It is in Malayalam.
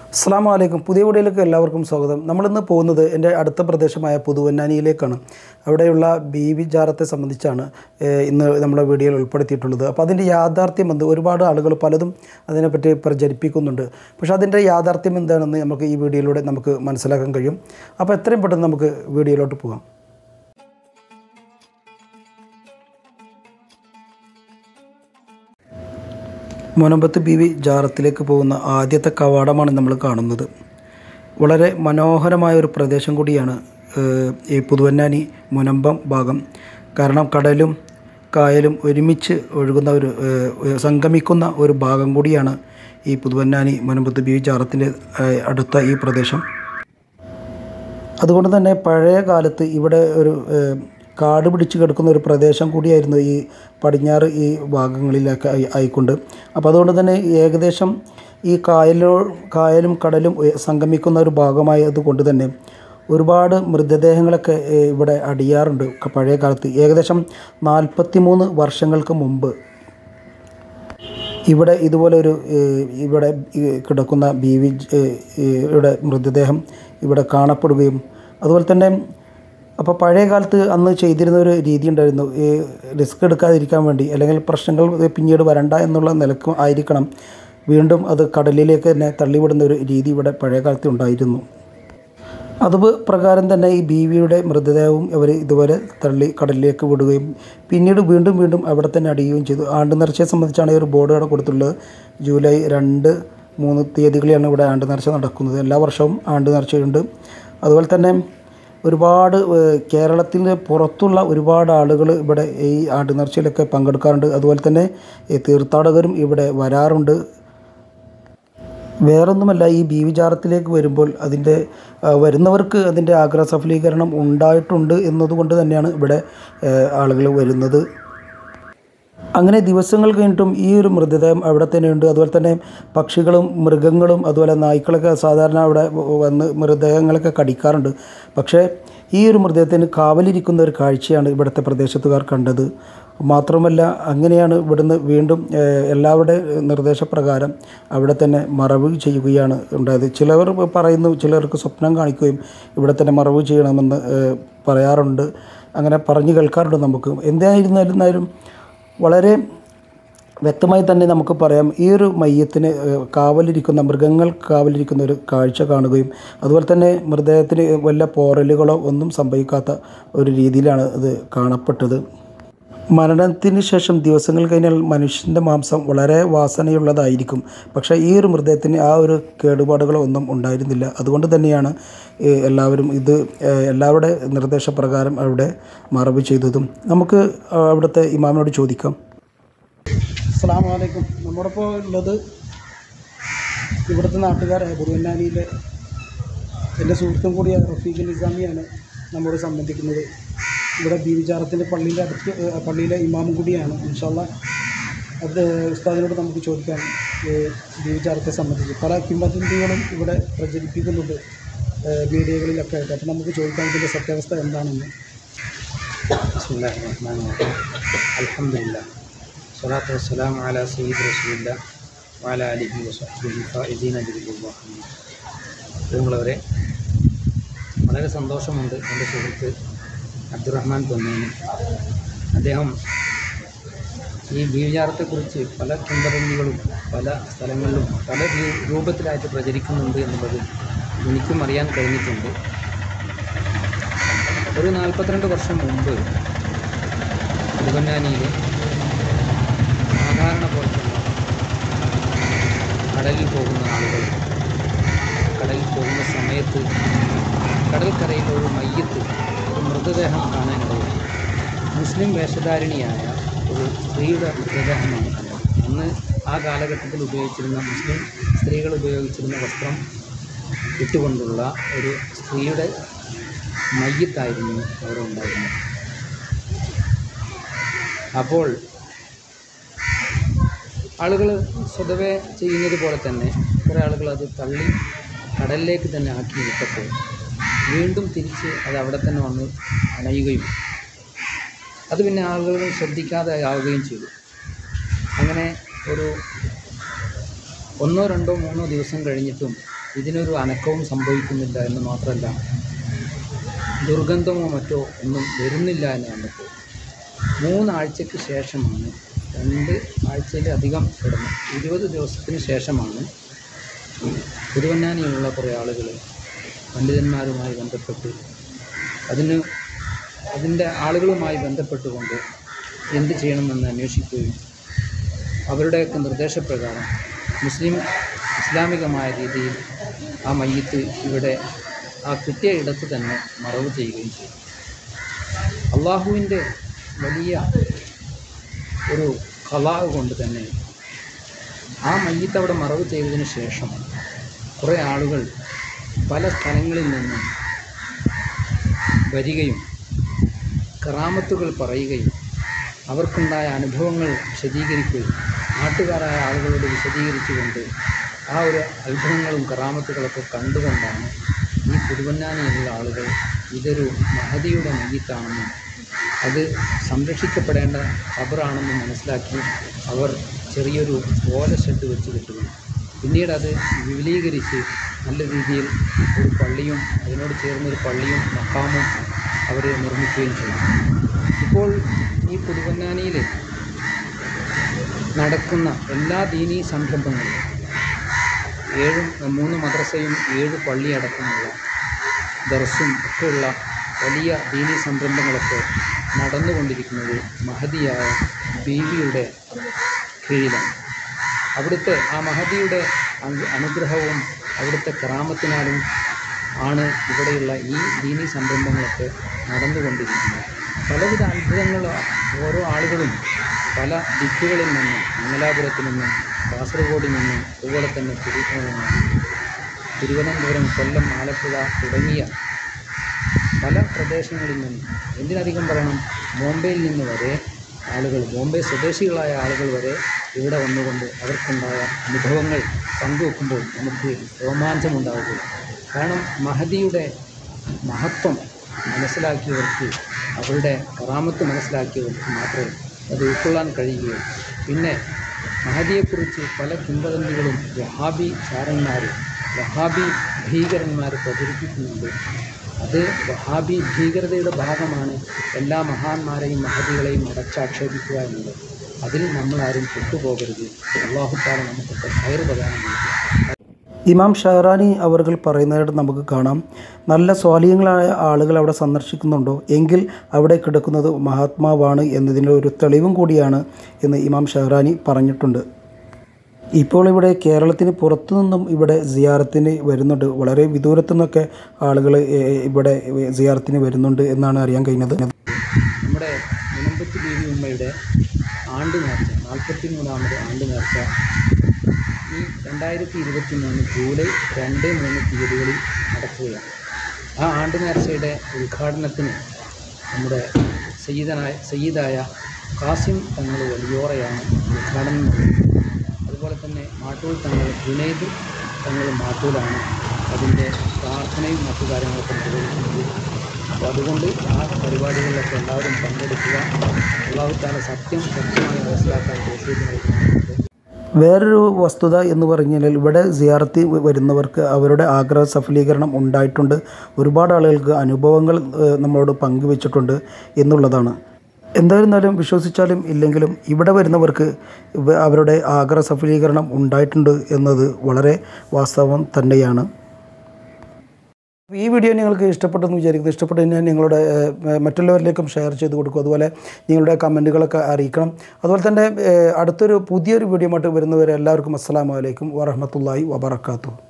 അസ്സാം വലൈക്കും പുതിയ വീഡിയോയിലേക്ക് എല്ലാവർക്കും സ്വാഗതം നമ്മളിന്ന് പോകുന്നത് എൻ്റെ അടുത്ത പ്രദേശമായ പുതുവന്നാനിയിലേക്കാണ് അവിടെയുള്ള ബി വി ജാറത്തെ സംബന്ധിച്ചാണ് ഏഹ്, ഇന്ന് നമ്മളെ വീഡിയോയിൽ ഉൾപ്പെടുത്തിയിട്ടുള്ളത് അപ്പോൾ അതിൻ്റെ യാഥാർത്ഥ്യം എന്ത് ഒരുപാട് ആളുകൾ പലതും അതിനെപ്പറ്റി പ്രചരിപ്പിക്കുന്നുണ്ട് പക്ഷേ അതിൻ്റെ യാഥാർത്ഥ്യം എന്താണെന്ന് നമുക്ക് ഈ വീഡിയോയിലൂടെ നമുക്ക് മനസ്സിലാക്കാൻ കഴിയും അപ്പോൾ എത്രയും പെട്ടെന്ന് നമുക്ക് വീഡിയോയിലോട്ട് പോകാം മുനമ്പത്ത് ബി വി ജാറത്തിലേക്ക് പോകുന്ന ആദ്യത്തെ കവാടമാണ് നമ്മൾ കാണുന്നത് വളരെ മനോഹരമായ ഒരു പ്രദേശം കൂടിയാണ് ഏഹ്, ഈ പുതുവന്നാനി മുനമ്പം ഭാഗം കാരണം കടലും കായലും ഒരുമിച്ച് ഒഴുകുന്ന ഒരു ഏഹ്, സംഗമിക്കുന്ന ഒരു ഭാഗം കൂടിയാണ് ഈ പുതുവന്നാനി മുനമ്പത്ത് ബി വി ജാറത്തിൻ്റെ ഏഹ്, അടുത്ത ഈ പ്രദേശം അതുകൊണ്ട് തന്നെ പഴയ കാലത്ത് ഇവിടെ ഒരു ഏഹ്, കാട് പിടിച്ച് കിടക്കുന്ന ഒരു പ്രദേശം കൂടിയായിരുന്നു ഈ പടിഞ്ഞാറ് ഈ ഭാഗങ്ങളിലൊക്കെ ആയി- ആയിക്കൊണ്ട് അപ്പോൾ അതുകൊണ്ട് തന്നെ ഏകദേശം ഈ കായലോ കായലും കടലും ഉയ- സംഗമിക്കുന്ന ഒരു ഭാഗമായത് കൊണ്ട് തന്നെ ഒരുപാട് മൃതദേഹങ്ങളൊക്കെ ഏഹ്, ഇവിടെ അടിയാറുണ്ട് ക- പഴയ കാലത്ത് ഏകദേശം നാൽപ്പത്തി മൂന്ന് വർഷങ്ങൾക്ക് മുമ്പ് ഇവിടെ ഇതുപോലെ ഒരു ഏഹ്, ഇവിടെ ഈ കിടക്കുന്ന ബി വി ജ്- ഏഹ്, ഏഹ്, യുടെ മൃതദേഹം ഇവിടെ കാണപ്പെടുകയും അതുപോലെ തന്നെ അപ്പോൾ പഴയ കാലത്ത് അന്ന് ചെയ്തിരുന്ന ഒരു രീതി ഉണ്ടായിരുന്നു ഈ റിസ്ക് എടുക്കാതിരിക്കാൻ വേണ്ടി അല്ലെങ്കിൽ പ്രശ്നങ്ങൾ പിന്നീട് വരണ്ട എന്നുള്ള നിലക്ക് ആയിരിക്കണം വീണ്ടും അത് കടലിലേക്ക് തന്നെ തള്ളിവിടുന്ന ഒരു രീതി ഇവിടെ പഴയ കാലത്ത് ഉണ്ടായിരുന്നു അത് പ്രകാരം തന്നെ ഈ ബീവിയുടെ മൃതദേഹവും ഇവർ ഇതുപോലെ തള്ളി കടലിലേക്ക് വിടുകയും പിന്നീട് വീണ്ടും വീണ്ടും അവിടെ തന്നെ അടിയുകയും ചെയ്തു ആണ്ട് നേർച്ചയെ സംബന്ധിച്ചാണ് ഈ ഒരു ബോർഡ് അവിടെ കൊടുത്തിട്ടുള്ളത് ജൂലൈ രണ്ട് മൂന്ന് തീയതികളിലാണ് ഇവിടെ ആണ്ട് നേർച്ച നടക്കുന്നത് എല്ലാ വർഷവും ആണ്ട് നേർച്ചയുണ്ട് അതുപോലെ തന്നെ ഒരുപാട് ഏഹ്, കേരളത്തിൻ്റെ പുറത്തുള്ള ഒരുപാട് ആളുകൾ ഇവിടെ ഈ ആണ്ട് നേർച്ചയിലൊക്കെ പങ്കെടുക്കാറുണ്ട് അതുപോലെ തന്നെ ഈ തീർത്ഥാടകരും ഇവിടെ വരാറുണ്ട് വേറൊന്നുമല്ല ഈ ബി വിചാരത്തിലേക്ക് വരുമ്പോൾ അതിൻ്റെ ആ, വരുന്നവർക്ക് അതിൻ്റെ ആഗ്രഹ സഫലീകരണം ഉണ്ടായിട്ടുണ്ട് എന്നതുകൊണ്ട് തന്നെയാണ് ഇവിടെ ആളുകൾ വരുന്നത് അങ്ങനെ ദിവസങ്ങൾ കഴിഞ്ഞിട്ടും ഈ ഒരു മൃതദേഹം അവിടെ തന്നെയുണ്ട് അതുപോലെ തന്നെ പക്ഷികളും മൃഗങ്ങളും അതുപോലെ നായ്ക്കളൊക്കെ സാധാരണ അവിടെ വന്ന് മൃതദേഹങ്ങളൊക്കെ കടിക്കാറുണ്ട് പക്ഷേ ഈ ഒരു മൃതദേഹത്തിന് കാവലിരിക്കുന്ന ഒരു കാഴ്ചയാണ് ഇവിടുത്തെ പ്രദേശത്തുകാർ കണ്ടത് മാത്രമല്ല അങ്ങനെയാണ് ഇവിടുന്ന് വീണ്ടും ഏഹ്, എല്ലാവരുടെ നിർദ്ദേശപ്രകാരം അവിടെ തന്നെ മറവ് ചെയ്യുകയാണ് ഉണ്ടായത് ചിലവർ പറയുന്നു ചിലർക്ക് സ്വപ്നം കാണിക്കുകയും ഇവിടെ തന്നെ മറവ് ചെയ്യണമെന്ന് ഏഹ്, പറയാറുണ്ട് അങ്ങനെ പറഞ്ഞു കേൾക്കാറുണ്ട് നമുക്ക് എന്തായിരുന്നാലും വളരെ വ്യക്തമായി തന്നെ നമുക്ക് പറയാം ഈ ഒരു മയ്യത്തിന് ഏഹ്, കാവലിരിക്കുന്ന മൃഗങ്ങൾ കാവലിരിക്കുന്ന ഒരു കാഴ്ച കാണുകയും അതുപോലെ തന്നെ മൃതദേഹത്തിന് വല്ല പോറലുകളോ ഒന്നും സംഭവിക്കാത്ത ഒരു രീതിയിലാണ് ഇത് കാണപ്പെട്ടത് മരണത്തിന് ശേഷം ദിവസങ്ങൾ കഴിഞ്ഞാൽ മനുഷ്യൻ്റെ മാംസം വളരെ വാസനയുള്ളതായിരിക്കും പക്ഷേ ഈ ഒരു മൃതദേഹത്തിന് ആ ഒരു കേടുപാടുകളോ ഒന്നും ഉണ്ടായിരുന്നില്ല അതുകൊണ്ട് തന്നെയാണ് ഏഹ്, എല്ലാവരും ഇത് ഏഹ്, എല്ലാവരുടെ നിർദ്ദേശപ്രകാരം അവിടെ മറവ് ചെയ്തതും നമുക്ക് ആ, അവിടുത്തെ ഇമാമിനോട് ചോദിക്കാം അസ്സാം വലൈക്കും നമ്മോടൊപ്പം ഉള്ളത് ഇവിടുത്തെ നാട്ടുകാരായ ബുറുവന്നാനിയിലെ എൻ്റെ സുഹൃത്തും കൂടിയ റഫീഖ് നിസാമിയാണ് നമ്മോട് സംബന്ധിക്കുന്നത് ഇവിടെ ബീവിചാരത്തിൻ്റെ പള്ളിയിലെ അടുത്ത് ഏഹ്, പള്ളിയിലെ ഇമാമും കൂടിയാണ് ഇൻഷാല്ല അത് ഉസ്താദിനോട് നമുക്ക് ചോദിക്കാം ഏഹ്, ബീവിചാരത്തെ സംബന്ധിച്ച് പല കിംബന്തികളും ഇവിടെ പ്രചരിപ്പിക്കുന്നുണ്ട് ഏഹ്, മീഡിയകളിലൊക്കെ ആയിട്ട് അപ്പോൾ നമുക്ക് ചോദിക്കാം ഇതിൻ്റെ സത്യാവസ്ഥ എന്താണെന്ന് بسم الله الرحمن الرحيم الحمد لله والصلاة والسلام على سيد رسول الله وعلى آله وصحبه الفائزين برضا الله പ്രിയമുള്ളവരെ വളരെ സന്തോഷമുണ്ട് എൻ്റെ സുഹൃത്ത് അബ്ദുറഹ്മാൻ പൊന്നേന് അദ്ദേഹം ഈ ബീവിചാരത്തെക്കുറിച്ച് പല കിംബദന്തികളും പല സ്ഥലങ്ങളിലും പല രൂ- രൂപത്തിലായിട്ട് പ്രചരിക്കുന്നുണ്ട് എന്നുള്ളത് എനിക്കും അറിയാൻ കഴിഞ്ഞിട്ടുണ്ട് ഒരു നാൽപ്പത്തിരണ്ട് വർഷം മുമ്പ് തിരുവന്നാനിയിൽ സാധാരണ പോലെ തന്നെ കടലിൽ പോകുന്ന ആളുകൾ കടലിൽ പോകുന്ന സമയത്ത് കടൽക്കരയിൽ ഒരു മയ്യത്ത് ഒരു മൃതദേഹം കാണാനിടയായി മുസ്ലിം വേഷധാരിണിയായ ഒരു സ്ത്രീയുടെ മൃതദേഹമാണ് കണ്ടത് അന്ന് ആ കാലഘട്ടത്തിൽ ഉപയോഗിച്ചിരുന്ന മുസ്ലിം സ്ത്രീകൾ ഉപയോഗിച്ചിരുന്ന വസ്ത്രം ഇട്ടുകൊണ്ടുള്ള ഒരു സ്ത്രീയുടെ മയ്യത്തായിരുന്നു അവിടെ ഉണ്ടായിരുന്നത് അപ്പോൾ ആളുകൾ സ്വതവേ ചെയ്യുന്നത് പോലെ തന്നെ കുറേ ആളുകൾ അത് തള്ളി കടലിലേക്ക് തന്നെ ആക്കി വിട്ടപ്പോൾ വീണ്ടും തിരിച്ച് അത് അവിടെ തന്നെ വന്ന് അണയുകയും അത് പിന്നെ ആളുകൾ ശ്രദ്ധിക്കാതെ ആവുകയും ചെയ്തു അങ്ങനെ ഒരു ഒന്നോ രണ്ടോ മൂന്നോ ദിവസം കഴിഞ്ഞിട്ടും ഇതിനൊരു അനക്കവും സംഭവിക്കുന്നില്ല എന്ന് മാത്രമല്ല ദുർഗന്ധമോ മറ്റോ ഒന്നും വരുന്നില്ല എന്ന് കണ്ടപ്പോൾ മൂന്നാഴ്ചയ്ക്ക് ശേഷമാണ് രണ്ട് ആഴ്ചയിലധികം കിടന്നു ഇരുപത് ദിവസത്തിന് ശേഷമാണ് തിരുവന്നാനിയിലുള്ള കുറേ ആളുകൾ പണ്ഡിതന്മാരുമായി ബന്ധപ്പെട്ട് അതിന് അതിൻ്റെ ആളുകളുമായി ബന്ധപ്പെട്ടുകൊണ്ട് എന്ത് ചെയ്യണമെന്ന് അന്വേഷിക്കുകയും അവരുടെയൊക്കെ നിർദ്ദേശപ്രകാരം മുസ്ലിം ഇസ്ലാമികമായ രീതിയിൽ ആ മയ്യത്ത് ഇവിടെ ആ കിട്ടിയ ഇടത്ത് തന്നെ മറവ് ചെയ്യുകയും ചെയ്തു അള്ളാഹുവിൻ്റെ വലിയ ഒരു കലാവ് കൊണ്ട് തന്നെ ആ മയ്യത്ത് അവിടെ മറവ് ചെയ്തതിന് ശേഷം കുറേ ആളുകൾ പല സ്ഥലങ്ങളിൽ നിന്നും വരികയും കറാമത്തുകൾ പറയുകയും അവർക്കുണ്ടായ അനുഭവങ്ങൾ വിശദീകരിക്കുകയും നാട്ടുകാരായ ആളുകളോട് വിശദീകരിച്ചുകൊണ്ട് ആ ഒരു അത്ഭുതങ്ങളും കറാമത്തുകളൊക്കെ കണ്ടുകൊണ്ടാണ് ഈ പുതുവന്നാനിയിലുള്ള ആളുകൾ ഇതൊരു മഹതിയുടെ മയ്യത്താണെന്നും അത് സംരക്ഷിക്കപ്പെടേണ്ട ഖബറാണെന്നും മനസ്സിലാക്കി അവർ ചെറിയൊരു ഓല ഷെഡ് വെച്ച് കിട്ടുകയും പിന്നീട് അത് വിപുലീകരിച്ച് നല്ല രീതിയിൽ ഒരു പള്ളിയും അതിനോട് ചേർന്നൊരു പള്ളിയും മക്കാമും അവർ നിർമ്മിക്കുകയും ചെയ്തു ഇപ്പോൾ ഈ പുതുവന്നാനിയിൽ നടക്കുന്ന എല്ലാ ദീനീ സംരംഭങ്ങളും ഏഴും മൂന്ന് മദ്രസയും ഏഴ് പള്ളി അടക്കമുള്ള ദർസും ഒക്കെയുള്ള വലിയ ദീനീ സംരംഭങ്ങളൊക്കെ നടന്നുകൊണ്ടിരിക്കുന്നത് മഹതിയായ ബീവിയുടെ കീഴിലാണ് അവിടുത്തെ ആ മഹതിയുടെ അനു- അനുഗ്രഹവും അവിടുത്തെ കറാമത്തിനാലും ആണ് ഇവിടെയുള്ള ഈ ദീനീ സംരംഭങ്ങളൊക്കെ നടന്നുകൊണ്ടിരിക്കുന്നത് പലവിധ അത്ഭുതങ്ങൾ ഓരോ ആളുകളും പല ദിക്കുകളിൽ നിന്നും മംഗലാപുരത്തിൽ നിന്നും കാസർഗോഡിൽ നിന്നും അതുപോലെ തന്നെ തിരു തിരുവനന്തപുരം കൊല്ലം ആലപ്പുഴ തുടങ്ങിയ പല പ്രദേശങ്ങളിൽ നിന്നും എന്തിനധികം പറയണം ബോംബെയിൽ നിന്ന് വരെ ആളുകൾ ബോംബെ സ്വദേശികളായ ആളുകൾ വരെ ഇവിടെ വന്നുകൊണ്ട് അവർക്കുണ്ടായ അനുഭവങ്ങൾ പങ്കുവെക്കുമ്പോൾ നമുക്ക് രോമാഞ്ചമുണ്ടാവുകയും കാരണം മഹദിയുടെ മഹത്വം മനസ്സിലാക്കിയവർക്ക് അവരുടെ കറാമത്ത് മനസ്സിലാക്കിയവർക്ക് മാത്രമേ അത് ഉൾക്കൊള്ളാൻ കഴിയുകയുള്ളൂ പിന്നെ മഹദിയെക്കുറിച്ച് പല കിംവദന്തികളും വഹാബി ചാരന്മാർ വഹാബി ഭീകരന്മാർ പ്രചരിപ്പിക്കുന്നുണ്ട് അത് വഹാബി ഭീകരതയുടെ ഭാഗമാണ് എല്ലാ മഹാന്മാരെയും മഹതികളെയും അടച്ചാക്ഷേപിക്കുക എന്നുള്ളത് അതിൽ നമ്മളാരും പെട്ടുപോകരുത് അള്ളാഹുത്താല നമുക്കൊക്കെ കയറ് പ്രധാനം നൽകുക ഇമാം ഷഹറാനി അവർകൾ പറയുന്നതായിട്ട് നമുക്ക് കാണാം നല്ല സ്വാലീയങ്ങളായ ആളുകൾ അവിടെ സന്ദർശിക്കുന്നുണ്ടോ എങ്കിൽ അവിടെ കിടക്കുന്നത് മഹാത്മാവാണ് എന്നതിൻ്റെ ഒരു തെളിവും കൂടിയാണ് എന്ന് ഇമാം ഷഹറാനി പറഞ്ഞിട്ടുണ്ട് ഇപ്പോൾ ഇവിടെ കേരളത്തിന് പുറത്തു നിന്നും ഇവിടെ സിയാറത്തിന് വരുന്നുണ്ട് വളരെ വിദൂരത്തു നിന്നൊക്കെ ആളുകൾ ഇവിടെ സിയാറത്തിന് വരുന്നുണ്ട് എന്നാണ് അറിയാൻ കഴിഞ്ഞത് നമ്മുടെ മുനമ്പത്ത് ബീവി ഉമ്മയുടെ ആണ്ട് നേർച്ച നാൽപ്പത്തി മൂന്നാമത് ആണ്ട് നേർച്ച ഈ രണ്ടായിരത്തി ഇരുപത്തി മൂന്ന് ജൂലൈ രണ്ട് മൂന്ന് തീയതികളിൽ നടക്കുകയാണ് ആ ആണ്ട് നേർച്ചയുടെ ഉദ്ഘാടനത്തിന് നമ്മുടെ സയ്യിദനായ സയ്യിദായ കാസിം തങ്ങൾ വലിയോറയാണ് ഉദ്ഘാടനം നടത്തുന്നത് അതുപോലെ തന്നെ മാട്ടൂൽ തങ്ങൾ ജുനൈദ് തങ്ങൾ മാട്ടൂലാണ് അതിൻ്റെ പ്രാർത്ഥനയും മറ്റു കാര്യങ്ങളൊക്കെ നിർവഹിക്കുന്നത് അപ്പോൾ അതുകൊണ്ട് ആ പരിപാടികളിലൊക്കെ എല്ലാവരും പങ്കെടുക്കുക അള്ളാഹുത്താല സത്യം സത്യമായി മനസ്സിലാക്കാൻ തോഫീക്ക് നൽകുന്നുണ്ട് വേറൊരു വസ്തുത എന്ന് പറഞ്ഞാൽ ഇവിടെ സിയാറത്തി വരുന്നവർക്ക് അവരുടെ ആഗ്രഹ സഫലീകരണം ഉണ്ടായിട്ടുണ്ട് ഒരുപാട് ആളുകൾക്ക് അനുഭവങ്ങൾ ഏഹ്, നമ്മളോട് പങ്കുവെച്ചിട്ടുണ്ട് എന്നുള്ളതാണ് എന്തായിരുന്നാലും വിശ്വസിച്ചാലും ഇല്ലെങ്കിലും ഇവിടെ വരുന്നവർക്ക് ഇവ- അവരുടെ ആഗ്രഹ സഫലീകരണം ഉണ്ടായിട്ടുണ്ട് എന്നത് വളരെ വാസ്തവം തന്നെയാണ് ഈ വീഡിയോ നിങ്ങൾക്ക് ഇഷ്ടപ്പെട്ടെന്ന് വിചാരിക്കുന്നു ഇഷ്ടപ്പെട്ടു കഴിഞ്ഞാൽ നിങ്ങളുടെ ഏഹ്, മറ്റുള്ളവരിലേക്കും ഷെയർ ചെയ്ത് കൊടുക്കും അതുപോലെ നിങ്ങളുടെ കമൻറ്റുകളൊക്കെ അറിയിക്കണം അതുപോലെ തന്നെ ഏഹ്, അടുത്തൊരു പുതിയൊരു വീഡിയോ ആയിട്ട് വരുന്നവരെ എല്ലാവർക്കും അസ്സാം വലൈക്കും വറഹമത്തല്ലാഹി വബർക്കാത്തു